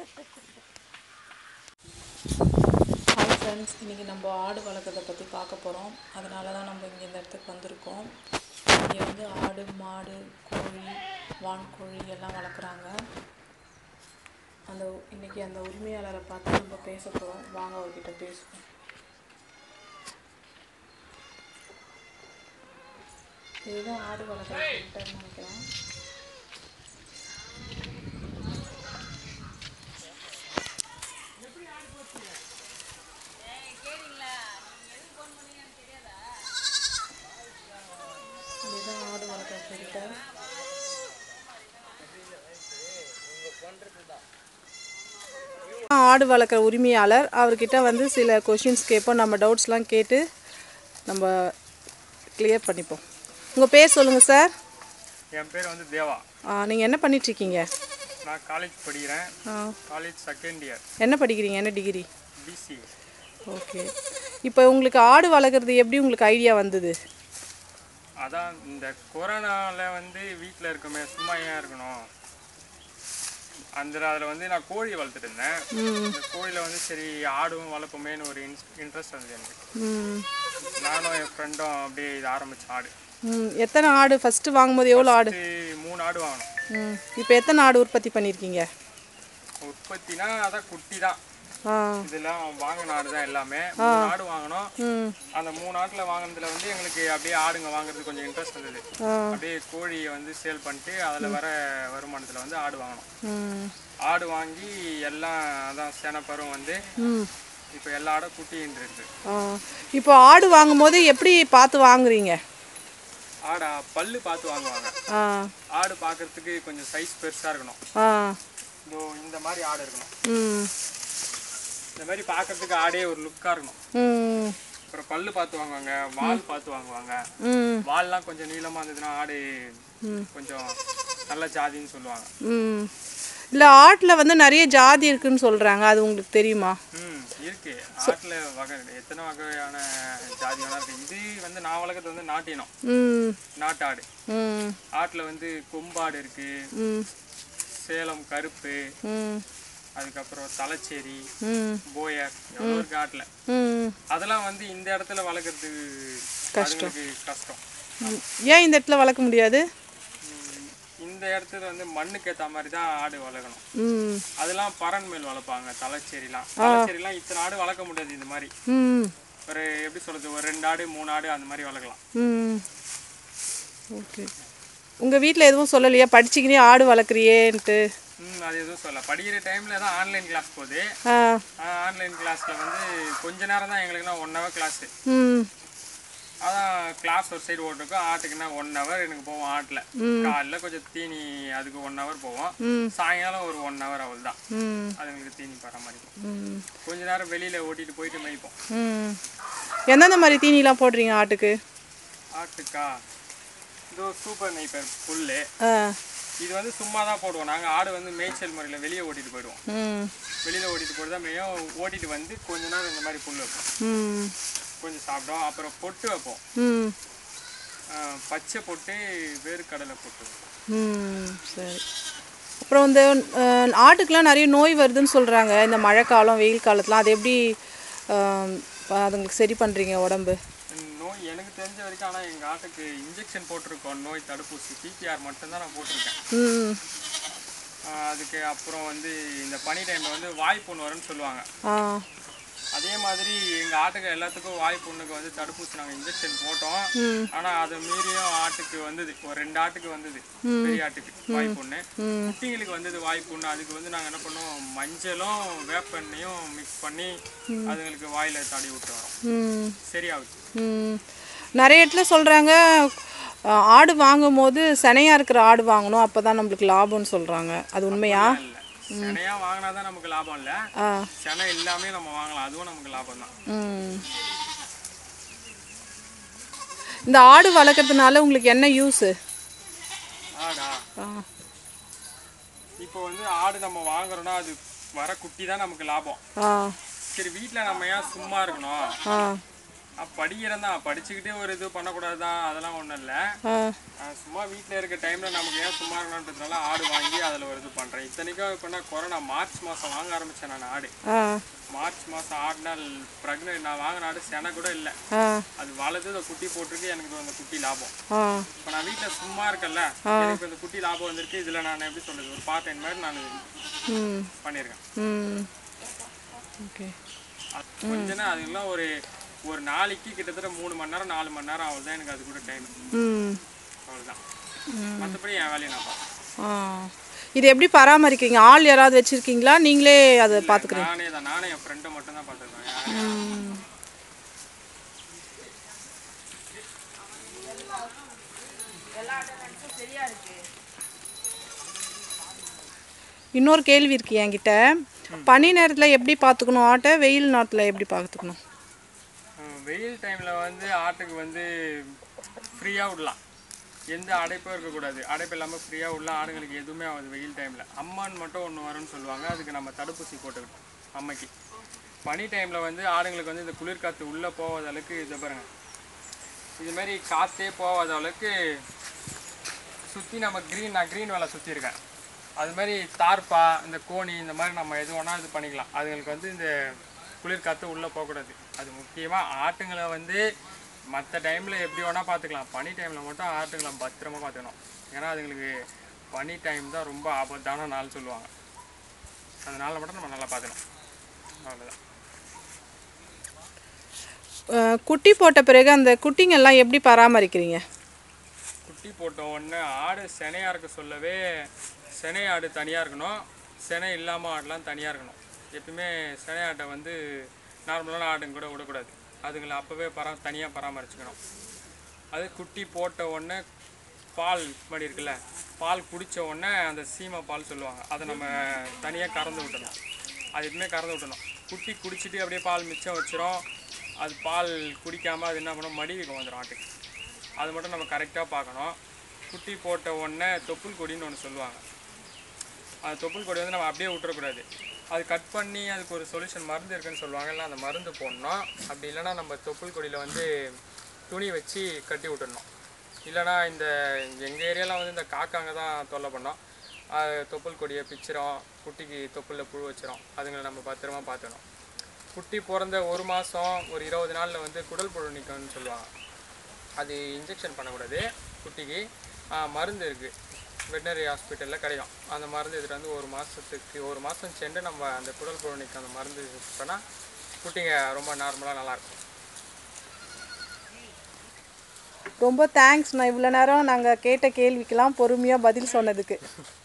Hi friends இன்றைக்கி நம்ம ஆடு வளர்க்குறத பற்றி பார்க்க போகிறோம் அதனால தான் நம்ம இங்கே இந்த இடத்துக்கு வந்திருக்கோம் இங்கே வந்து ஆடு மாடு கோழி வான்கோழி எல்லாம் வளர்க்குறாங்க அந்த இன்றைக்கி அந்த உரிமையாளரை பார்த்து நம்ம பேச போகிறோம் வாங்க அவர்கிட்ட பேசுவோம் இதுதான் ஆடு வளர்க்குற சென்டர்னு நினைக்கிறேன் இதுதான் ஆடு வளர்க்குற சென்டர் ஆடு வளர்க்குற உரிமையாளர் அவர்கிட்ட வந்து சில கொஷின்ஸ் கேட்போம் நம்ம டவுட்ஸ்லாம் கேட்டு நம்ம கிளியர் பண்ணிப்போம் உங்கள் பேர் சொல்லுங்கள் சார் என் பேர் வந்து தேவா நீங்கள் என்ன பண்ணிகிட்ருக்கீங்க நான் காலேஜ் படிக்கிறேன் காலேஜ் செகண்ட் இயர் என்ன படிக்கிறீங்க என்ன டிகிரி பிசி ஓகே இப்போ உங்களுக்கு ஆடு வளர்க்குறது எப்படி உங்களுக்கு ஐடியா வந்தது அதான் இந்த கொரோனாவில் வந்து வீட்டில் இருக்கமே சும்மா ஏன் இருக்கணும் அந்த அதில் வந்து நான் கோழி வளர்த்துட்டு இருந்தேன் இந்த கோழியில் வந்து சரி ஆடும் வளர்ப்போமேன்னு ஒரு இன்ட்ரெஸ்ட் வந்தது எனக்கு ம் நானும் என் ஃப்ரெண்டும் அப்படியே இது ஆரம்பித்தேன் ஆடு ம் எத்தனை ஆடு ஃபஸ்ட்டு வாங்கும்போது எவ்வளோ ஆடு ஃபஸ்ட்டு மூணு ஆடு வாங்கினோம் ம் இப்போ எத்தனை ஆடு உற்பத்தி பண்ணியிருக்கீங்க உற்பத்தினா அதான் குட்டி தான் ஆ இதெல்லாம் வாங்கின ஆடு தான் எல்லாமே மூணு ஆடு வாங்கினோம் ம் அந்த மூணு ஆட்டில் வாங்கினதுல வந்து எங்களுக்கு அப்படியே ஆடுங்க வாங்குறதுக்கு கொஞ்சம் இன்ட்ரெஸ்ட் இருந்தது ஆ அப்படியே கோழியை வந்து சேல் பண்ணிட்டு அதில் வர வருமானத்தில் வந்து ஆடு வாங்கினோம் ம் ஆடு வாங்கி எல்லாம் அதான் சேனப்பரும் வந்து ம் இப்போ எல்லா ஆடும் குட்டின்னு இருக்கு ஆ இப்போ ஆடு வாங்கும்போது எப்படி பார்த்து வாங்குறீங்க ஆடா பல்லு பார்த்து வாங்குவாங்க ஆ ஆடு பார்க்கறதுக்கு கொஞ்சம் சைஸ் பெருசாக இருக்கணும் ஆ இதோ இந்த மாதிரி ஆடு இருக்கணும் ம் இந்த மாதிரி பார்க்கறதுக்கு ஆடே ஒரு லுக்காக இருக்கணும் ம் அப்புறம் பல்லு பார்த்து வாங்குவாங்க வால் பார்த்து வாங்குவாங்க ம் வால்லாம் கொஞ்சம் நீளமாக இருந்ததுன்னா ஆடு கொஞ்சம் நல்ல ஜாதின்னு சொல்லுவாங்க ம் இல்லை ஆட்டில் வந்து நிறைய ஜாதி இருக்குன்னு சொல்கிறாங்க அது உங்களுக்கு தெரியுமா ம் இருக்கு ஆட்டில் வகை எத்தனை வகையான ஜாதி வேணா இருக்கு இது வந்து நான் வளர்க்குறது வந்து நாட்டினம் ம் நாட்டாடு ம் ஆட்டில் வந்து கொம்பாடு இருக்கு ம் சேலம் கருப்பு ம் அதுக்கப்புறம் தலைச்சேரி ம் போயர் எவ்வளோ இருக்கு ஆட்டில் ம் அதெல்லாம் வந்து இந்த இடத்துல வளர்க்குறது அதுங்களுக்கு கஷ்டம் ம். ஏன் இந்த இடத்துல வளர்க்க முடியாது ம், இந்த இடத்துல வந்து மண்ணுக்கு ஏற்ற மாதிரி தான் ஆடு வளர்க்கணும் ம் அதெல்லாம் பறன் மேல் வளர்ப்பாங்க தலைச்சேரிலாம் தலைச்சேரிலாம் இத்தனை ஆடு வளர்க்க முடியாது இந்த மாதிரி ம் ஒரு எப்படி சொல்றது ஒரு ரெண்டு ஆடு மூணு ஆடு அந்த மாதிரி வளர்க்கலாம் ம் ஓகே உங்கள் வீட்டில் எதுவும் சொல்லலையா படிச்சிக்கினே ஆடு வளர்க்குறியேன்ட்டு ம் அது எதுவும் சொல்ல படிக்கிற டைமில் தான் ஆன்லைன் கிளாஸ் போகுது ஆ ஆன்லைன் கிளாஸில் வந்து கொஞ்ச நேரம் தான் எங்களுக்குலாம் ஒன் ஹவர் கிளாஸு ம் அதான் கிளாஸ் ஒரு சைடு ஓட்டுருக்கோம் ஆட்டுக்குன்னா ஒன் ஹவர் எனக்கு போவோம் ஆட்டில் காலைல கொஞ்சம் தீனி அதுக்கு ஒன் ஹவர் போவோம் ம். சாயங்காலம் ஒரு ஒன் ஹவர் அவள் தான் ம் அதுங்களுக்கு தீனி பராமரிக்கும் ம் கொஞ்ச நேரம் வெளியில் ஓட்டிட்டு போயிட்டு மேய்ப்போம் ம் எந்தெந்த மாதிரி தீனிலாம் போடுறீங்க ஆட்டுக்கு ஆட்டுக்கா இதோ சூப்பர் நெய்ப்பர் புல்லு ஆ இது வந்து சும்மா தான் போடுவோம் நாங்கள் ஆடு வந்து மேய்ச்சல் முறையில் வெளியே ஓட்டிட்டு போயிடுவோம் ம் வெளியில் ஓட்டிட்டு போயிட்டு தான் மேயும் ஓட்டிட்டு வந்து கொஞ்ச நேரம் இந்த மாதிரி புல் வைப்போம் ம் கொஞ்சம் சாப்பிட்டோம் அப்புறம் பொட்டு வைப்போம் ம் ஆஹ் பச்சை பொட்டு வேர்க்கடலை பொட்டு வைப்போம். ம் சரி அப்புறம் இந்த அஹ், ஆட்டுக்கெலாம் நிறைய நோய் வருதுன்னு சொல்கிறாங்க இந்த மழை காலம் வெயில் காலத்துலாம் அது எப்படி அஹ், அதுங்களுக்கு சரி பண்ணுறீங்க உடம்பு நோய் எனக்கு தெரிஞ்ச வரைக்கும் ஆனால் எங்கள் ஆட்டுக்கு இன்ஜெக்ஷன் போட்டிருக்கோம் நோய் தடுப்பூசி பிபிஆர் மட்டும்தான் நான் போட்டிருக்கேன் ம் ஆஹ் அதுக்கு அப்புறம் வந்து இந்த பனி டைமில் வந்து வாய்ப்புண்ணு வரும்னு சொல்லுவாங்க ஆ அதே மாதிரி எங்கள் ஆட்டுக்கு எல்லாத்துக்கும் வாய்ப்புண்ணுக்கு வந்து தடுப்பூசி நாங்கள் இன்ஜெக்ஷன் போட்டோம் ம் ஆனால் அதை மீறியும் ஆட்டுக்கு வந்தது ஒரு ரெண்டு ஆட்டுக்கு வந்தது பெரிய ஆட்டுக்கு வாய்ப்புண்ணு ம் குட்டிங்களுக்கு வந்தது வாய்ப்புண்ணு அதுக்கு வந்து நாங்கள் என்ன பண்ணோம் மஞ்சளும் வேப்பெண்ணையும் மிக்ஸ் பண்ணி அதுங்களுக்கு வாயில் தடவி விட்டு வரோம் ம் சரியாகுது ம் நிறைய இடத்துல சொல்கிறாங்க ஆடு வாங்கும் போது சினையாக இருக்கிற ஆடு வாங்கணும் அப்போ தான் நம்மளுக்கு லாபம்னு சொல்கிறாங்க அது உண்மையா இல்லை செனையாக வாங்கினா தான் நமக்கு லாபம் இல்லை ஆ செனை இல்லாமே நம்ம வாங்கலாம் அதுவும் நமக்கு லாபம் தான் ம் இந்த ஆடு வளர்க்குறதுனால உங்களுக்கு என்ன யூஸு ஆடா ஆ இப்போ வந்து ஆடு நம்ம வாங்குறோம்னா அது வர குட்டி தான் நமக்கு லாபம் ஆ சரி வீட்டில் நம்ம ஏன் சும்மா இருக்கணும் ஆ நான் படிக்கிறேன் தான் படிச்சுக்கிட்டே ஒரு இது பண்ணக்கூடாது தான் அதெல்லாம் ஒன்றும் இல்லை ஆ நான் சும்மா வீட்டில் இருக்க டைமில் நமக்கு ஏன் சும்மா இருக்கணுன்றதுனால ஆடு வாங்கி அதில் ஒரு இது பண்ணுறேன் இத்தனைக்கும் இப்போ நான் கொரோனா மார்ச் மாதம் வாங்க ஆரம்பித்தேன் நான் ஆடு ஆ மார்ச் மாதம் ஆடு நாள் ப்ரெக்னென்ட் நான் வாங்கின ஆடு செனை கூட இல்லை ஆ அது வளர்த்து அந்த குட்டி போட்டிருக்கு எனக்கு அந்த குட்டி லாபம் ஆ இப்போ நான் வீட்டில் சும்மா இருக்கேன்ல எனக்கு இந்த குட்டி லாபம் வந்திருக்கு இதில் நான் எப்படி சொல்றது ஒரு பார்ட் டைம் மாதிரி நான் ம் பண்ணியிருக்கேன் ம் ஓகே அது கொஞ்சம் அதுக்கெல்லாம் ஒரு ஒரு நாளைக்கு கிட்டத்தட்ட மூணு மணி நேரம் நாலு மணி நேரம் ஆகுது தான் எனக்கு அது கூட டைம் ம் அவ்வளோதான் மற்றபடி என் வேலையை நான் பார்ப்பேன் ஆ இது எப்படி பராமரிக்கிறீங்க ஆள் யாராவது வச்சுருக்கீங்களா நீங்களே அதை பார்த்துக்கிறீங்க நானே தான் நானே என் ஃப்ரெண்டை மட்டும் தான் பார்த்துருக்கேன் யாரையும் ம் இன்னொரு கேள்வி இருக்கு என்கிட்ட பனி நேரத்தில் எப்படி பார்த்துக்கணும் ஆட்டை வெயில் நேரத்தில் எப்படி பார்த்துக்கணும் ஹம், வெயில் டைமில் வந்து ஆட்டுக்கு வந்து ஃப்ரீயாக விடலாம் எந்த அடைப்பும் இருக்கக்கூடாது அடைப்பு இல்லாமல் ஃப்ரீயாக விடலாம் ஆடுங்களுக்கு எதுவுமே ஆகாது வெயில் டைமில் அம்மான் மட்டும் ஒன்று வரும்னு சொல்லுவாங்க அதுக்கு நம்ம தடுப்பூசி போட்டுக்கணும் அம்மைக்கு பனி டைமில் வந்து ஆடுங்களுக்கு வந்து இந்த குளிர் காற்று உள்ளே போகாத அளவுக்கு இதை பாருங்க இது மாதிரி காற்றே போகாத அளவுக்கு சுற்றி நம்ம க்ரீன் நான் க்ரீன் வேலை சுற்றிருக்கேன் அது மாதிரி தார்ப்பா இந்த கோணி இந்த மாதிரி நம்ம எது வேணால் இது பண்ணிக்கலாம் அதுங்களுக்கு வந்து இந்த குளிர் காற்று உள்ளே போகக்கூடாது அது முக்கியமாக ஆட்டுங்களை வந்து மற்ற டைமில் எப்படி வேணால் பார்த்துக்கலாம் பனி டைமில் மட்டும் ஆட்டுங்களை பத்திரமா பார்த்துக்கணும் ஏன்னா அதுங்களுக்கு பனி டைம் தான் ரொம்ப ஆபத்தான நாள் சொல்லுவாங்க அதனால மட்டும் நம்ம நல்லா பார்த்துக்கணும் அவ்வளோதான் அஹ், குட்டி போட்ட பிறகு அந்த குட்டிங்கெல்லாம் எப்படி பராமரிக்கிறீங்க குட்டி போட்ட உடனே ஆடு சினையாக இருக்க சொல்லவே சினை ஆடு தனியாக இருக்கணும் சினை இல்லாமல் ஆடுலாம் தனியாக இருக்கணும் எப்பயுமே சினை ஆட்டை வந்து நார்மலான ஆடுங்க கூட விடக்கூடாது அதுங்களை அப்போவே பரா தனியாக பராமரிச்சுக்கணும் அது குட்டி போட்ட உடனே பால் மடி இருக்குல்ல பால் குடித்த உடனே அந்த சீமை பால் சொல்லுவாங்க அதை நம்ம தனியாக கறந்து விட்டணும் அது எப்பவுமே கறந்து விட்டணும் குட்டி குடிச்சிட்டு அப்படியே பால் மிச்சம் வச்சிரும் அது பால் குடிக்காமல் அது என்ன பண்ணும் மடி வீக்கம் வந்துடும் ஆட்டுக்கு அது மட்டும் நம்ம கரெக்டாக பார்க்கணும் குட்டி போட்ட உடனே தொப்புள் கொடின்னு ஒன்று சொல்லுவாங்க அந்த தொப்புள் கொடி வந்து நம்ம அப்படியே விட்டுறக்கூடாது அது கட் பண்ணி அதுக்கு ஒரு சொல்யூஷன் மருந்து இருக்குன்னு சொல்லுவாங்க இல்லை அந்த மருந்து போடணும் அப்படி இல்லைன்னா நம்ம தொப்புள் கொடியில் வந்து துணி வச்சு கட்டி விட்டுடணும் இல்லைன்னா இந்த எங்கள் ஏரியாவில் வந்து இந்த காக்காங்க தான் தொல்லை பண்ணோம் அது தொப்புள் கொடியை பிச்சிரும் குட்டிக்கு தொப்புளில் புழு வச்சிரும் அதுங்களை நம்ம பத்திரமா பார்த்துக்கணும் குட்டி பிறந்த ஒரு மாதம் ஒரு இருபது நாளில் வந்து குடல் புழு நிற்கும்னு சொல்லுவாங்க அது இன்ஜெக்ஷன் பண்ணக்கூடாது குட்டிக்கு ஆ, மருந்து இருக்குது வெட்டினரி ஹாஸ்பிட்டலில் கிடைக்கும் அந்த மருந்து எடுத்துகிட்டு வந்து ஒரு மாதத்துக்கு ஒரு மாதம் சென்று நம்ம அந்த குடல் புழு அந்த மருந்து யூஸ் பண்ணால் குட்டிங்க ரொம்ப நார்மலாக நல்லாயிருக்கும் ரொம்ப தேங்க்ஸ் நான் இவ்வளோ நேரம் நாங்கள் கேட்ட கேள்விக்கெல்லாம் பொறுமையாக பதில் சொன்னதுக்கு